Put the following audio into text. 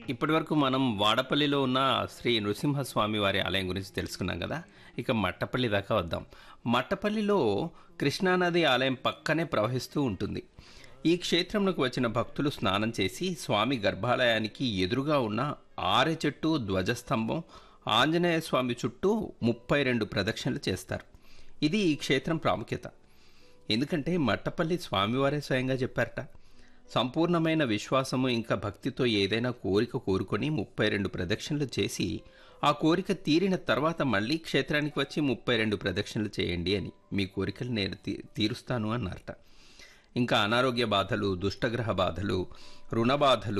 ఇప్పటివరకు మనం వాడపల్లిలో ఉన్న శ్రీ నృసింహస్వామి వారి ఆలయం గురించి తెలుసుకున్నాం కదా ఇక మట్టపల్లి దాకా వద్దాం మట్టపల్లిలో కృష్ణానది ఆలయం పక్కనే ప్రవహిస్తూ ఉంటుంది ఈ క్షేత్రంలోకి వచ్చిన భక్తులు స్నానం చేసి స్వామి గర్భాలయానికి ఎదురుగా ఉన్న ఆరె చెట్టు ధ్వజస్తంభం ఆంజనేయ స్వామి చుట్టూ ముప్పై రెండు ప్రదక్షిణలు చేస్తారు ఇది ఈ క్షేత్రం ప్రాముఖ్యత ఎందుకంటే మట్టపల్లి స్వామివారే స్వయంగా చెప్పారట సంపూర్ణమైన విశ్వాసము ఇంకా భక్తితో ఏదైనా కోరిక కోరుకొని ముప్పై రెండు ప్రదక్షిణలు చేసి ఆ కోరిక తీరిన తర్వాత మళ్ళీ క్షేత్రానికి వచ్చి ముప్పై రెండు ప్రదక్షిణలు చేయండి అని మీ కోరికలు నేను తీ- తీరుస్తాను అన్నారట ఇంకా అనారోగ్య బాధలు దుష్టగ్రహ బాధలు రుణ బాధలు